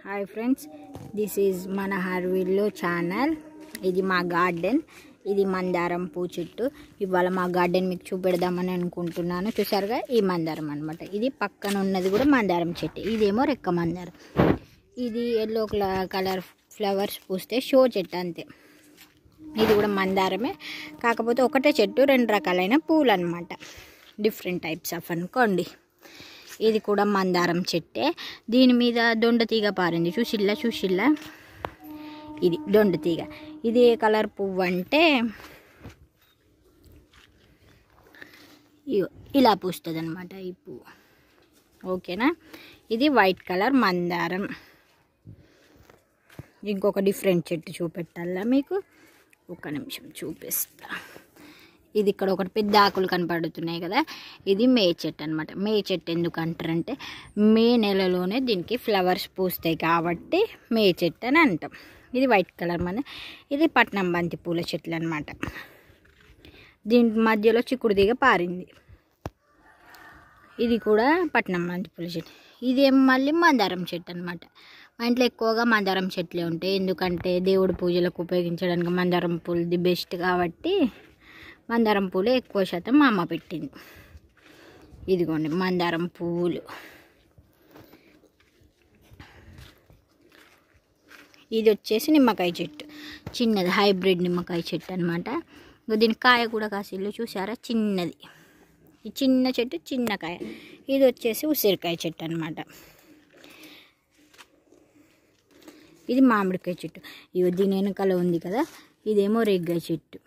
hi friends this is మన హర్విల్లు channel ఇది మా గార్డెన్ ఇది మందారం పూ చెట్టు ఇవాళ మా గార్డెన్ మీకు చూపెడదామని అనుకుంటున్నాను చూసారుగా ఈ మందారం అనమాట ఇది పక్కన ఉన్నది కూడా మందారం చెట్టు ఇదేమో రెక్క మందారం ఇది ఎల్లో కలర్ ఫ్లవర్స్ పూస్తే షో చెట్టు అంతే ఇది కూడా మందారమే కాకపోతే ఒకటే చెట్టు రెండు రకాలైన పూలు అనమాట డిఫరెంట్ టైప్స్ ఆఫ్ అనుకోండి ఇది కూడా మందారం చెట్టే దీని మీద దొండ తీగ పారింది చూసిల్లా చూసిల్లా ఇది దొండ తీగ ఇది ఏ కలర్ పువ్వు అంటే ఇగో ఇలా పూస్తుంది అనమాట ఈ పువ్వు ఓకేనా ఇది వైట్ కలర్ మందారం ఇంకొక డిఫరెంట్ చెట్టు చూపెట్టాలా మీకు ఒక నిమిషం చూపిస్తా ఇది ఇక్కడ ఒకటి పెద్ద ఆకులు కనపడుతున్నాయి కదా ఇది మే చెట్టు అనమాట మే చెట్టు ఎందుకు అంటారంటే మే నెలలోనే దీనికి ఫ్లవర్స్ పూస్తాయి కాబట్టి మే చెట్టు అని అంటాం ఇది వైట్ కలర్ మన ఇది పట్నం బంతి పూల చెట్లు అనమాట దీని మధ్యలో చిక్కుడు దిగ పారింది ఇది కూడా పట్నం బంతి పూల చెట్టు ఇదేం మళ్ళీ మందారం చెట్టు అనమాట మా ఇంట్లో ఎక్కువగా మందారం చెట్లే ఉంటాయి ఎందుకంటే దేవుడి పూజలకు ఉపయోగించడానికి మందారం పూలు ది బెస్ట్ కాబట్టి మందారం పూలు ఎక్కువ శాతం మా అమ్మ పెట్టింది ఇదిగోండి మందారం పువ్వులు ఇది వచ్చేసి నిమ్మకాయ చెట్టు చిన్నది హైబ్రిడ్ నిమ్మకాయ చెట్టు అనమాట దీని కాయ కూడా కాసిల్లు చూసారా చిన్నది ఈ చిన్న చెట్టు చిన్న కాయ ఇది వచ్చేసి ఉసిరికాయ చెట్టు అనమాట ఇది మామిడికాయ చెట్టు ఇవి దీని వెనకాల ఉంది కదా ఇదేమో రేగ్గాయ చెట్టు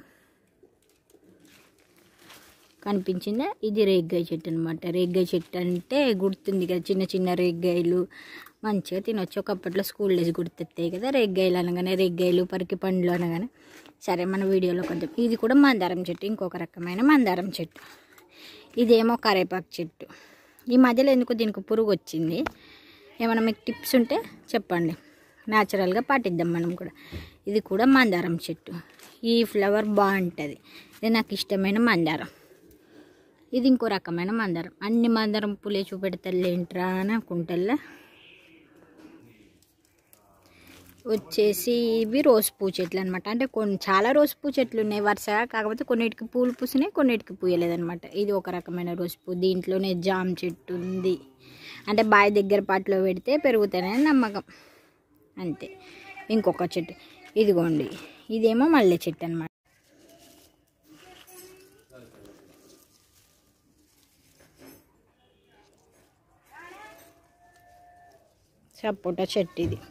కనిపించిందా ఇది రేగ్గాయ చెట్టు అనమాట రేగ్గాయ చెట్టు అంటే గుర్తుంది కదా చిన్న చిన్న రేగ్గాయలు మంచిగా తినొచ్చు ఒకప్పట్లో స్కూల్ డేస్ గుర్తెత్తాయి కదా రేగ్గాయలు అనగానే రేగ్గాయలు పరికి పండ్లు అనగానే సరే మన వీడియోలో కొంచెం ఇది కూడా మందారం చెట్టు ఇంకొక రకమైన మందారం చెట్టు ఇదేమో కరేపాకు చెట్టు ఈ మధ్యలో ఎందుకు దీనికి పురుగు వచ్చింది ఏమైనా మీకు టిప్స్ ఉంటే చెప్పండి న్యాచురల్గా పాటిద్దాం మనం కూడా ఇది కూడా మందారం చెట్టు ఈ ఫ్లవర్ బాగుంటుంది ఇది నాకు ఇష్టమైన మందారం ఇది ఇంకో రకమైన మందారం అన్ని మందారం పూలే చూపెడతలేంట్రా అని అనుకుంటల్లా వచ్చేసి ఇవి రోజ్ పూ చెట్లు అనమాట అంటే కొన్ని చాలా రోజ్ పూ చెట్లు ఉన్నాయి వరుసగా కాకపోతే కొన్నిటికి పూలు పూసినాయి కొన్నిటికి పూయలేదనమాట ఇది ఒక రకమైన రోజ్ పూ దీంట్లోనే జామ్ చెట్టు ఉంది అంటే బావి దగ్గర పాటలో పెడితే పెరుగుతాయని నమ్మకం అంతే ఇంకొక చెట్టు ఇదిగోండి ఇదేమో మల్లె చెట్టు అనమాట సపోటా చెట్టు ఇది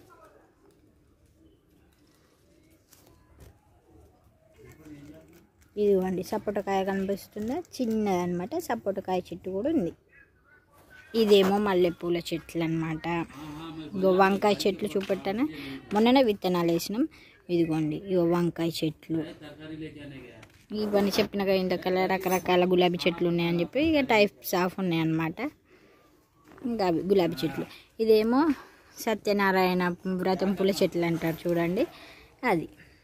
ఇదిగోండి సపోటకాయ కనిపిస్తుందా చిన్నది అనమాట సపోటకాయ చెట్టు కూడా ఉంది ఇదేమో మల్లెపూల చెట్లు అనమాట ఇగో వంకాయ చెట్లు చూపెట్టాను మొన్ననే విత్తనాలు వేసినాం ఇదిగోండి ఇగో వంకాయ చెట్లు ఇవన్నీ చెప్పిన ఇంత రకరకాల గులాబీ చెట్లు ఉన్నాయని చెప్పి ఇక టైప్స్ ఆఫ్ ఉన్నాయన్నమాట ఇంకా అవి గులాబీ చెట్లు ఇదేమో సత్యనారాయణ వ్రతం పూల చెట్లు అంటారు చూడండి అది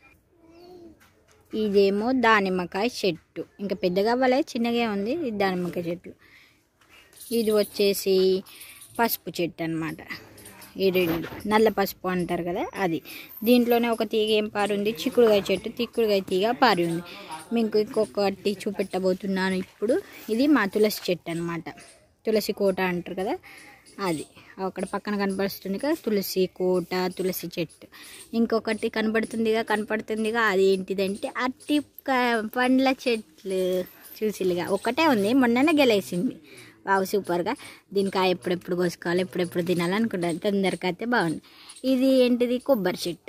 ఇదేమో దానిమ్మకాయ చెట్టు ఇంకా పెద్దగా అవ్వలే చిన్నగా ఉంది ఇది దానిమ్మకాయ చెట్లు ఇది వచ్చేసి పసుపు చెట్టు అనమాట ఈ రెండు నల్ల పసుపు అంటారు కదా అది దీంట్లోనే ఒక తీగ ఏం పారు ఉంది చిక్కుడుగాయ చెట్టు చిక్కుడుగాయ తీగ పారి ఉంది మీకు ఇంకొకటి చూపెట్టబోతున్నాను ఇప్పుడు ఇది మా తులసి చెట్టు అనమాట తులసి కోట అంటారు కదా అది అక్కడ పక్కన కనపడుతుంది కదా తులసి కోట తులసి చెట్టు ఇంకొకటి కనపడుతుందిగా కనపడుతుందిగా అది ఏంటిదంటే అట్టి పండ్ల చెట్లు చూసిలుగా ఒకటే ఉంది మొన్ననే గెలేసింది బాగా సూపర్గా దీనికి ఎప్పుడెప్పుడు కోసుకోవాలి ఎప్పుడెప్పుడు తినాలనుకుంటాను తొందరగా అయితే బాగుంది ఇది ఏంటిది కొబ్బరి చెట్టు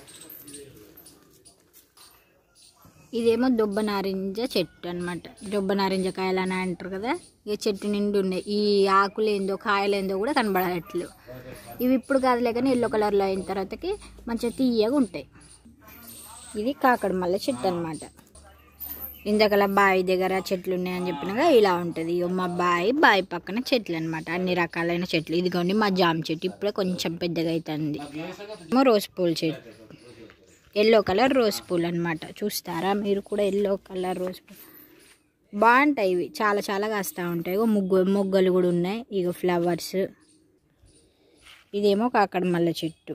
ఇదేమో దుబ్బ నారింజ చెట్టు అనమాట దుబ్బ నారింజ కాయలు అని అంటారు కదా ఈ చెట్టు నిండి ఉన్నాయి ఈ ఆకులు ఏందో కాయలు ఏందో కూడా కనబడట్లు ఇవి ఇప్పుడు కాదులే కానీ ఎల్లో కలర్లో అయిన తర్వాతకి మంచిగా తీయగా ఉంటాయి ఇది కాకడ మల్లె చెట్టు అనమాట ఇందాకలా బావి దగ్గర చెట్లు ఉన్నాయని చెప్పినగా ఇలా ఉంటుంది ఇగో మా బావి బావి పక్కన చెట్లు అనమాట అన్ని రకాలైన చెట్లు ఇదిగోండి మా జామ చెట్టు ఇప్పుడే కొంచెం పెద్దగా అవుతుంది ఏమో రోజ్ పూల చెట్టు ఎల్లో కలర్ రోజ్ పూలు అనమాట చూస్తారా మీరు కూడా ఎల్లో కలర్ రోజ్ పూలు బాగుంటాయి ఇవి చాలా చాలా కాస్తూ ఉంటాయి ఇగో ముగ్గు మొగ్గలు కూడా ఉన్నాయి ఇగో ఫ్లవర్స్ ఇదేమో కాకడ మల్ల చెట్టు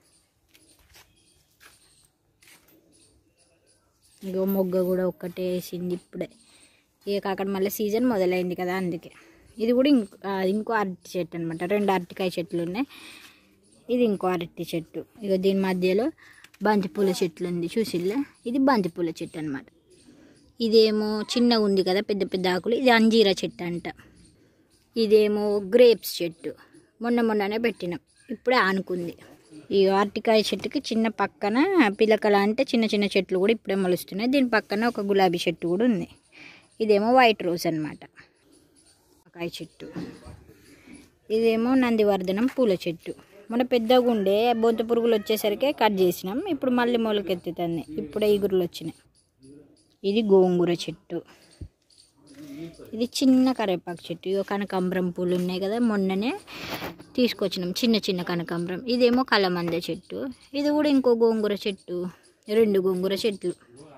ఇగో మొగ్గ కూడా ఒక్కటే వేసింది ఇప్పుడే ఇక కాకడ మళ్ళీ సీజన్ మొదలైంది కదా అందుకే ఇది కూడా ఇంకో ఆ, ఇంకో అరటి చెట్టు అనమాట రెండు అరటికాయ చెట్లు ఉన్నాయి ఇది ఇంకో అరటి చెట్టు ఇక దీని మధ్యలో బంతిపూల చెట్లు ఉంది చూసిల్లా ఇది బంతిపూల చెట్టు అనమాట ఇదేమో చిన్నగా ఉంది కదా పెద్ద పెద్ద ఆకులు ఇది అంజీరా చెట్టు అంట ఇదేమో గ్రేప్స్ చెట్టు మొన్న మొన్ననే పెట్టినాం ఇప్పుడే ఆనుకుంది ఈ అరటికాయ చెట్టుకి చిన్న పక్కన పిలకల అంటే చిన్న చిన్న చెట్లు కూడా ఇప్పుడే మొలుస్తున్నాయి దీని పక్కన ఒక గులాబీ చెట్టు కూడా ఉంది ఇదేమో వైట్ రోజ్ అనమాట కాయ చెట్టు ఇదేమో నందివర్ధనం పూల చెట్టు మన పెద్దగా ఉండే బొంత పురుగులు వచ్చేసరికి కట్ చేసినాం ఇప్పుడు మళ్ళీ మొలకెత్తుతుంది ఇప్పుడే ఇగురులు వచ్చినాయి ఇది గోంగూర చెట్టు ఇది చిన్న కరివేపాకు చెట్టు ఇగో కనకాంబరం పూలు ఉన్నాయి కదా మొన్ననే తీసుకొచ్చినాం చిన్న చిన్న కనకాంబరం ఇదేమో కలమంద చెట్టు ఇది కూడా ఇంకో గోంగూర చెట్టు రెండు గోంగూర చెట్లు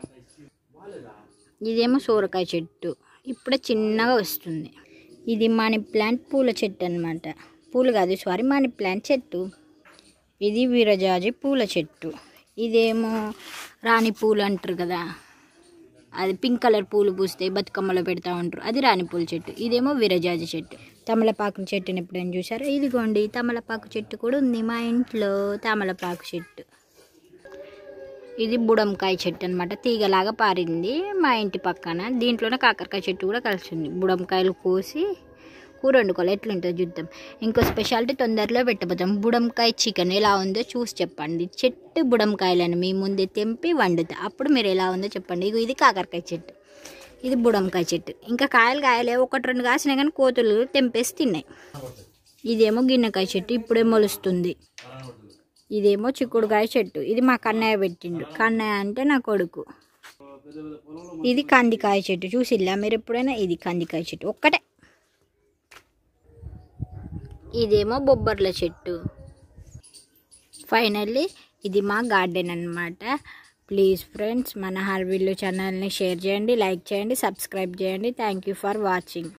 ఇదేమో సోరకాయ చెట్టు ఇప్పుడే చిన్నగా వస్తుంది ఇది మనీ ప్లాంట్ పూల చెట్టు అనమాట పూలు కాదు సారీ మనీ ప్లాంట్ చెట్టు ఇది వీరజాజి పూల చెట్టు ఇదేమో రాణి పూలు అంటారు కదా అది పింక్ కలర్ పూలు పూస్తాయి బతుకమ్మలో పెడతా ఉంటారు అది రాణి పూల చెట్టు ఇదేమో విరజాజి చెట్టు తమలపాకు చెట్టుని ఎప్పుడైనా చూసారా ఇదిగోండి తమలపాకు చెట్టు కూడా ఉంది మా ఇంట్లో తమలపాకు చెట్టు ఇది బుడంకాయ చెట్టు అనమాట తీగలాగా పారింది మా ఇంటి పక్కన దీంట్లోనే కాకరకాయ చెట్టు కూడా కలిసి ఉంది బుడంకాయలు కోసి కూర వండుకోవాలి ఎట్లుంటుంది చూద్దాం ఇంకో స్పెషాలిటీ తొందరలో పెట్టబోతాం బుడంకాయ చికెన్ ఎలా ఉందో చూసి చెప్పండి చెట్టు బుడంకాయలను మీ ముందే తెంపి వండుతా అప్పుడు మీరు ఎలా ఉందో చెప్పండి ఇగో ఇది కాకరకాయ చెట్టు ఇది బుడంకాయ చెట్టు ఇంకా కాయలు కాయలే ఒకటి రెండు కాసినాయి కానీ కోతులు తెంపేసి తిన్నాయి ఇదేమో గిన్నెకాయ చెట్టు ఇప్పుడే మొలుస్తుంది ఇదేమో చిక్కుడుకాయ చెట్టు ఇది మా కన్నయ్య పెట్టిండు కన్నయ్య అంటే నా కొడుకు ఇది కందికాయ చెట్టు చూసిల్లా మీరు ఎప్పుడైనా ఇది కందికాయ చెట్టు ఒక్కటే ఇదేమో బొబ్బర్ల చెట్టు ఫైనల్లీ ఇది మా గార్డెన్ అన్నమాట ప్లీజ్ ఫ్రెండ్స్ మన హార్విల్లు ఛానల్ని షేర్ చేయండి లైక్ చేయండి సబ్స్క్రైబ్ చేయండి థ్యాంక్ యూ ఫర్ వాచింగ్